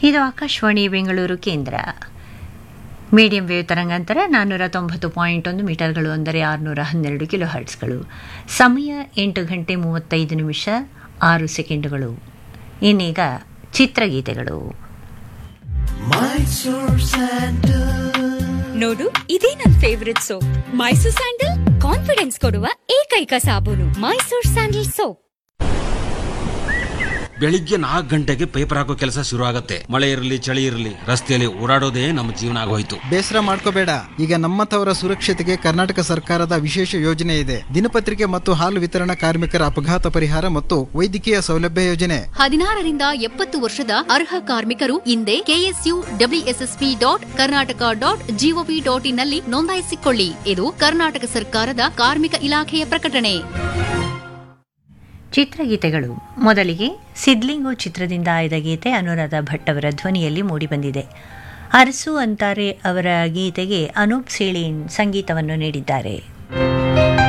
ಇದು ಆಕಾಶವಾಣಿ ಬೆಂಗಳೂರು ಕೇಂದ್ರ medium wave ತರಂಗಾಂತರ ನಾನ್ನೂರ ತೊಂಬತ್ತು ಪಾಯಿಂಟ್ ಒಂದು ಮೀಟರ್ಗಳು ಅಂದರೆ ಆರುನೂರ ಹನ್ನೆರಡು ಕಿಲೋ ಹರ್ಟ್ಸ್ಗಳು ಸಮಯ ಎಂಟು ಗಂಟೆ ಮೂವತ್ತೈದು ನಿಮಿಷ ಆರು ಸೆಕೆಂಡುಗಳು ಇನ್ನೀಗ ಚಿತ್ರಗೀತೆಗಳು ನೋಡು ಇದೇ ನನ್ favourite soap Mysore sandal confidence ಕೊಡುವ ಏಕೈಕ ಸಾಬೂನು ಮೈಸೂರ್ ಸ್ಯಾಂಡಲ್ ಸೋಪ್ ಬೆಳಿಗ್ಗೆ ನಾಲ್ಕು ಗಂಟೆಗೆ ಪೇಪರ್ ಹಾಕೋ ಕೆಲಸ ಶುರು ಆಗತ್ತೆ ಮಳೆ ಇರಲಿ ಚಳಿ ಇರಲಿ ರಸ್ತೆಯಲ್ಲಿ ಓಡಾಡೋದೇ ನಮ್ಮ ಜೀವನ ಆಗೋಯ್ತು ಬೇಸರ ಮಾಡ್ಕೋಬೇಡ ಈಗ ನಮ್ಮಂಥವರ ಸುರಕ್ಷತೆಗೆ ಕರ್ನಾಟಕ ಸರ್ಕಾರದ ವಿಶೇಷ ಯೋಜನೆ ಇದೆ ದಿನಪತ್ರಿಕೆ ಮತ್ತು ಹಾಲು ವಿತರಣಾ ಕಾರ್ಮಿಕರ ಅಪಘಾತ ಪರಿಹಾರ ಮತ್ತು ವೈದ್ಯಕೀಯ ಸೌಲಭ್ಯ ಯೋಜನೆ ಹದಿನಾರರಿಂದ ಎಪ್ಪತ್ತು ವರ್ಷದ ಅರ್ಹ ಕಾರ್ಮಿಕರು ಹಿಂದೆ KSU WSSP dot Karnataka dot GOV dot ಇನ್ನಲ್ಲಿ ನೋಂದಾಯಿಸಿಕೊಳ್ಳಿ ಇದು ಕರ್ನಾಟಕ ಸರ್ಕಾರದ ಕಾರ್ಮಿಕ ಇಲಾಖೆಯ ಪ್ರಕಟಣೆ ಚಿತ್ರಗೀತೆಗಳು ಮೊದಲಿಗೆ ಸಿದ್ಲಿಂಗು ಚಿತ್ರದಿಂದ ಆಯ್ದ ಗೀತೆ ಅನುರಾಧ ಭಟ್ ಅವರ ಧ್ವನಿಯಲ್ಲಿ ಮೂಡಿಬಂದಿದೆ ಅರಸು ಅಂತಾರೆ ಅವರ ಗೀತೆಗೆ ಅನೂಪ್ ಸೀಳಿನ್ ಸಂಗೀತವನ್ನು ನೀಡಿದ್ದಾರೆ